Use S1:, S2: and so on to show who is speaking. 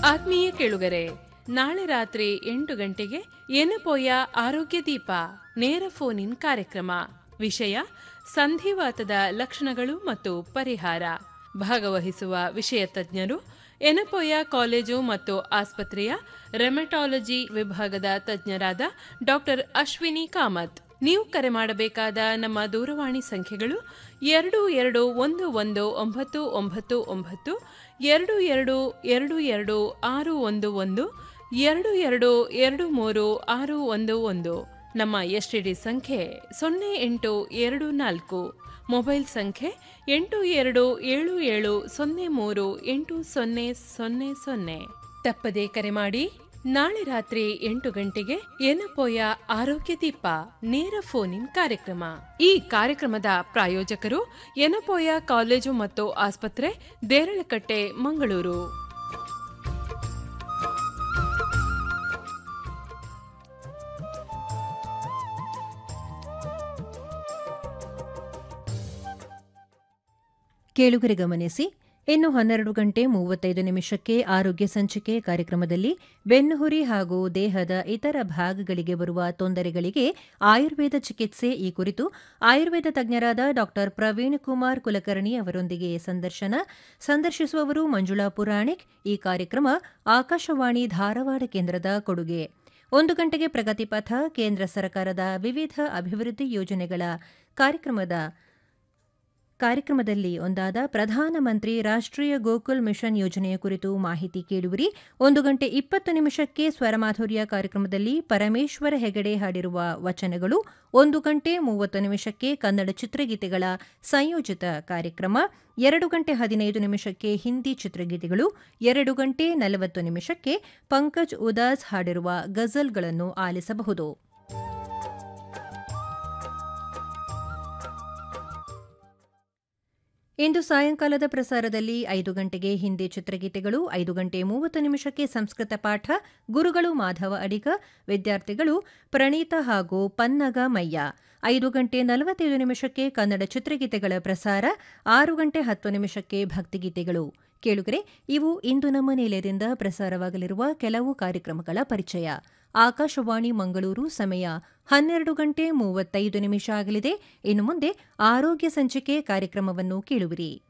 S1: ಆತ್ಮೀಯ ಕೇಳುಗರೆ ನಾಳೆ ರಾತ್ರಿ ಎಂಟು ಗಂಟೆಗೆ ಎನಪೋಯ ಆರೋಗ್ಯ ದೀಪ ನೇರ ಫೋನ್ ಇನ್ ಕಾರ್ಯಕ್ರಮ ವಿಷಯ ಸಂಧಿವಾತದ ಲಕ್ಷಣಗಳು ಮತ್ತು ಪರಿಹಾರ ಭಾಗವಹಿಸುವ ವಿಷಯ ತಜ್ಞರು ಎನಪೋಯ ಕಾಲೇಜು ಮತ್ತು ಆಸ್ಪತ್ರೆಯ ರೆಮಟಾಲಜಿ ವಿಭಾಗದ ತಜ್ಞರಾದ ಡಾಕ್ಟರ್ ಅಶ್ವಿನಿ ಕಾಮತ್ ನೀವು ಕರೆ ಮಾಡಬೇಕಾದ ನಮ್ಮ ದೂರವಾಣಿ ಸಂಖ್ಯೆಗಳು ಎರಡು ಎರಡು ಒಂದು ಒಂದು ಒಂಬತ್ತು ಒಂಬತ್ತು ಒಂಬತ್ತು ಎರಡು ಎರಡು ಎರಡು ಎರಡು ಆರು ಒಂದು ಒಂದು ಎರಡು ಎರಡು ಎರಡು ಮೂರು ಆರು ಒಂದು ಒಂದು ನಮ್ಮ ಎಸ್ಟಿಡಿ ಸಂಖ್ಯೆ ಸೊನ್ನೆ ಎಂಟು ಎರಡು ನಾಲ್ಕು ಮೊಬೈಲ್ ಸಂಖ್ಯೆ ಎಂಟು ಎರಡು ಏಳು ಏಳು ಸೊನ್ನೆ ಮೂರು ಎಂಟು ಸೊನ್ನೆ ಸೊನ್ನೆ ಸೊನ್ನೆ ತಪ್ಪದೇ ಕರೆ ಮಾಡಿ ನಾಳೆ ರಾತ್ರಿ ಎಂಟು ಗಂಟೆಗೆ ಏನಪೋಯ ಆರೋಗ್ಯ ದೀಪ ನೇರ ಫೋನ್ ಇನ್ ಕಾರ್ಯಕ್ರಮ ಈ ಕಾರ್ಯಕ್ರಮದ ಪ್ರಾಯೋಜಕರು ಎನಪೋಯ ಕಾಲೇಜು ಮತ್ತು ಆಸ್ಪತ್ರೆ ದೇರಳಕಟ್ಟೆ ಮಂಗಳೂರು
S2: ಕೇಳುಗರೆ ಗಮನಿಸಿ ಇನ್ನು ಹನ್ನೆರಡು ಗಂಟೆ ಮೂವತ್ತೈದು ನಿಮಿಷಕ್ಕೆ ಆರೋಗ್ಯ ಸಂಚಿಕೆ ಕಾರ್ಯಕ್ರಮದಲ್ಲಿ ಬೆನ್ನುಹುರಿ ಹಾಗೂ ದೇಹದ ಇತರ ಭಾಗಗಳಿಗೆ ಬರುವ ತೊಂದರೆಗಳಿಗೆ ಆಯುರ್ವೇದ ಚಿಕಿತ್ಸೆ ಈ ಕುರಿತು ಆಯುರ್ವೇದ ತಜ್ಞರಾದ ಡಾ ಪ್ರವೀಣ್ ಕುಮಾರ್ ಕುಲಕರ್ಣಿ ಅವರೊಂದಿಗೆ ಸಂದರ್ಶನ ಸಂದರ್ಶಿಸುವವರು ಮಂಜುಳಾ ಪುರಾಣಿಕ್ ಈ ಕಾರ್ಯಕ್ರಮ ಆಕಾಶವಾಣಿ ಧಾರವಾಡ ಕೇಂದ್ರದ ಕೊಡುಗೆ ಒಂದು ಗಂಟೆಗೆ ಪ್ರಗತಿಪಥ ಕೇಂದ್ರ ಸರ್ಕಾರದ ವಿವಿಧ ಅಭಿವೃದ್ಧಿ ಯೋಜನೆಗಳ ಕಾರ್ಯಕ್ರಮದ ಕಾರ್ಯಕ್ರಮದಲ್ಲಿ ಒಂದಾದ ಪ್ರಧಾನಮಂತ್ರಿ ರಾಷ್ಟ್ರೀಯ ಗೋಕುಲ್ ಮಿಷನ್ ಯೋಜನೆಯ ಕುರಿತು ಮಾಹಿತಿ ಕೇಳುವಿರಿ ಒಂದು ಗಂಟೆ ಇಪ್ಪತ್ತು ನಿಮಿಷಕ್ಕೆ ಸ್ವರಮಾಧುರ್ಯ ಕಾರ್ಯಕ್ರಮದಲ್ಲಿ ಪರಮೇಶ್ವರ ಹೆಗಡೆ ಹಾಡಿರುವ ವಚನಗಳು ಒಂದು ಗಂಟೆ ಮೂವತ್ತು ನಿಮಿಷಕ್ಕೆ ಕನ್ನಡ ಚಿತ್ರಗೀತೆಗಳ ಸಂಯೋಜಿತ ಕಾರ್ಯಕ್ರಮ ಎರಡು ಗಂಟೆ ಹದಿನೈದು ನಿಮಿಷಕ್ಕೆ ಹಿಂದಿ ಚಿತ್ರಗೀತೆಗಳು ಎರಡು ಗಂಟೆ ನಲವತ್ತು ನಿಮಿಷಕ್ಕೆ ಪಂಕಜ್ ಉದಾಸ್ ಹಾಡಿರುವ ಗಜಲ್ಗಳನ್ನು ಆಲಿಸಬಹುದು ಇಂದು ಸಾಯಂಕಾಲದ ಪ್ರಸಾರದಲ್ಲಿ ಐದು ಗಂಟೆಗೆ ಹಿಂದಿ ಚಿತ್ರಗೀತೆಗಳು ಐದು ಗಂಟೆ ಮೂವತ್ತು ನಿಮಿಷಕ್ಕೆ ಸಂಸ್ಕೃತ ಪಾಠ ಗುರುಗಳು ಮಾಧವ ಅಡಿಗ ವಿದ್ಯಾರ್ಥಿಗಳು ಪ್ರಣೀತ ಹಾಗೂ ಪನ್ನಗ ಮಯ್ಯ ಐದು ಗಂಟೆ ನಲವತ್ತೈದು ನಿಮಿಷಕ್ಕೆ ಕನ್ನಡ ಚಿತ್ರಗೀತೆಗಳ ಪ್ರಸಾರ ಆರು ಗಂಟೆ ಹತ್ತು ನಿಮಿಷಕ್ಕೆ ಭಕ್ತಿಗೀತೆಗಳು ಕೇಳುಗರೆ ಇವು ಇಂದು ನಮ್ಮ ನಿಲಯದಿಂದ ಪ್ರಸಾರವಾಗಲಿರುವ ಕೆಲವು ಕಾರ್ಯಕ್ರಮಗಳ ಪರಿಚಯ ಆಕಾಶವಾಣಿ ಮಂಗಳೂರು ಸಮಯ ಹನ್ನೆರಡು ಗಂಟೆ ಮೂವತ್ತೈದು ನಿಮಿಷ ಆಗಲಿದೆ ಇನ್ನು ಮುಂದೆ ಆರೋಗ್ಯ ಸಂಚಿಕೆ ಕಾರ್ಯಕ್ರಮವನ್ನು ಕೇಳುವಿರಿ